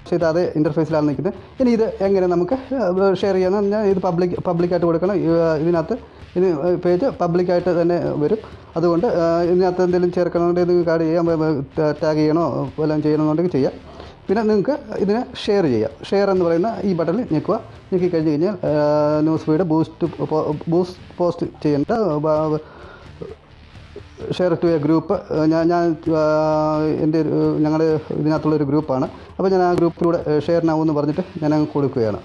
ചെയ്ത അതേ ഇൻ്റർഫേസിലാണ് നിൽക്കുന്നത് ഇനി ഇത് എങ്ങനെ നമുക്ക് ഷെയർ ചെയ്യാമെന്ന് പറഞ്ഞാൽ ഇത് പബ്ലിക് പബ്ലിക്കായിട്ട് കൊടുക്കണം ഈ, ആ, ഇതിനകത്ത് ഇത് പേജ് പബ്ലിക്കായിട്ട് തന്നെ വരും അതുകൊണ്ട് ആ, ഇതിനകത്ത് എന്തെങ്കിലും ചേർക്കണമെന്നുണ്ടെങ്കിൽ നിങ്ങൾക്ക് ആഡ് ചെയ്യാം ടാഗ് ചെയ്യണോ വല്ലതും ചെയ്യണമെന്നുണ്ടെങ്കിൽ ചെയ്യാം പിന്നെ നിങ്ങൾക്ക് ഇതിനെ ഷെയർ ചെയ്യാം ഷെയർ എന്ന് പറയുന്ന ഈ ബട്ടണിൽ ഞെക്കുക ഞെക്കി കഴിഞ്ഞ് കഴിഞ്ഞാൽ news feed boost boost post ചെയ്യേണ്ട ബ- ഷെയർ ടു എ ഗ്രൂപ്പ് ഞാൻ ഞാൻ ആ, എൻ്റെ ഒരു ഞങ്ങളുടെ ഇതിനകത്തുള്ള ഒരു ഗ്രൂപ്പാണ് അപ്പോൾ ഞാൻ ആ ഗ്രൂപ്പിലൂടെ ഷെയർ നാവും എന്ന് പറഞ്ഞിട്ട് ഞാൻ അങ്ങ് കൊടുക്കുകയാണ്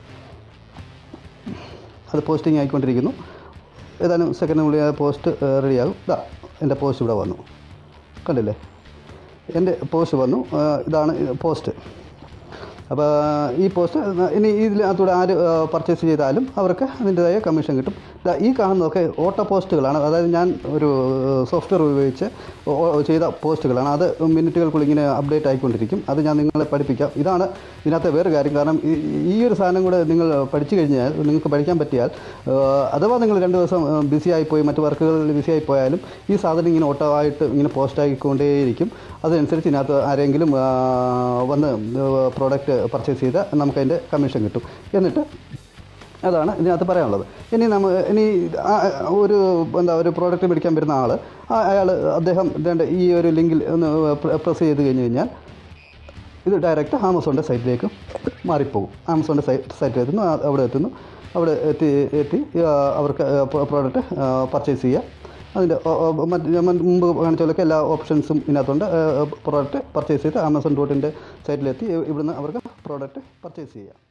അത് പോസ്റ്റിംഗ് ആയിക്കൊണ്ടിരിക്കുന്നു ഏതാനും സെക്കൻഡിനുള്ളിൽ ആ പോസ്റ്റ് റെഡിയാകും ഇതാ എൻ്റെ പോസ്റ്റ് ഇവിടെ വന്നു കണ്ടില്ലേ എൻ്റെ പോസ്റ്റ് വന്നു ആ, ഇതാണ് പോസ്റ്റ് അപ്പോൾ ഈ പോസ്റ്റ് ഇനി ഇതിനകത്തൂടെ ആര് പർച്ചേസ് ചെയ്താലും അവർക്ക് അതിൻ്റെതായ കമ്മീഷൻ കിട്ടും ദാ ഈ കാണുന്നതൊക്കെ ഓട്ടോ പോസ്റ്റുകളാണ് അതായത് ഞാൻ ഒരു സോഫ്റ്റ്വെയർ ഉപയോഗിച്ച് ഓ- ഓ- ചെയ്ത പോസ്റ്റുകളാണ് അത് മിനിറ്റുകൾക്കുള്ളിൽ ഇങ്ങനെ അപ്ഡേറ്റ് ആയിക്കൊണ്ടിരിക്കും അത് ഞാൻ നിങ്ങളെ പഠിപ്പിക്കാം ഇതാണ് ഇതിനകത്തെ വേറെ കാര്യം കാരണം ഈ ഈ ഒരു സാധനം കൂടെ നിങ്ങൾ പഠിച്ചു കഴിഞ്ഞാൽ നിങ്ങൾക്ക് പഠിക്കാൻ പറ്റിയാൽ ആ, അഥവാ നിങ്ങൾ രണ്ട് ദിവസം ബിസി ആയിപ്പോയി മറ്റു വർക്കുകളിൽ ബിസി ആയി പോയാലും ഈ സാധനം ഇങ്ങനെ ഓട്ടോ ആയിട്ട് ഇങ്ങനെ പോസ്റ്റ് ആയിക്കൊണ്ടേയിരിക്കും അതനുസരിച്ച് ഇതിനകത്ത് ആരെങ്കിലും ആ, വന്ന് പ്രോഡക്റ്റ് പർച്ചേസ് ചെയ്താൽ നമുക്കതിൻ്റെ കമ്മീഷൻ കിട്ടും എന്നിട്ട് അതാണ് ഇതിനകത്ത് പറയാനുള്ളത് ഇനി നമ്മ ഇനി ആ- ഒരു എന്താ ഒരു പ്രോഡക്റ്റ് മേടിക്കാൻ വരുന്ന ആൾ അയാൾ അദ്ദേഹം ഇതേണ്ട ഈ ഒരു ലിങ്കിൽ ഒന്ന് പ്രസ് ചെയ്ത് കഴിഞ്ഞ് കഴിഞ്ഞാൽ ഇത് ഡയറക്റ്റ് ആമസോണിൻ്റെ സൈറ്റിലേക്ക് മാറിപ്പോകും ആമസോണിൻ്റെ സൈറ്റ് സൈറ്റിൽ എത്തുന്നു ആ- അവിടെ എത്തുന്നു അവിടെ എത്തി എത്തി ആ, അവർക്ക് പ്രോഡക്റ്റ് പർച്ചേസ് ചെയ്യുക അതിൻ്റെ ഓ- ഓ- മറ്റ് ഞാൻ മുമ്പ് കാണിച്ച പോലെയൊക്കെ എല്ലാ ഓപ്ഷൻസും ഇതിനകത്തുണ്ട് പ്രോഡക്റ്റ് പർച്ചേസ് ചെയ്ത് ആമസോൺ ഡോട്ടിൻ്റെ സൈറ്റിലെത്തി ഇവിടുന്ന് അവർക്ക് പ്രോഡക്റ്റ് പർച്ചേസ് ചെയ്യാം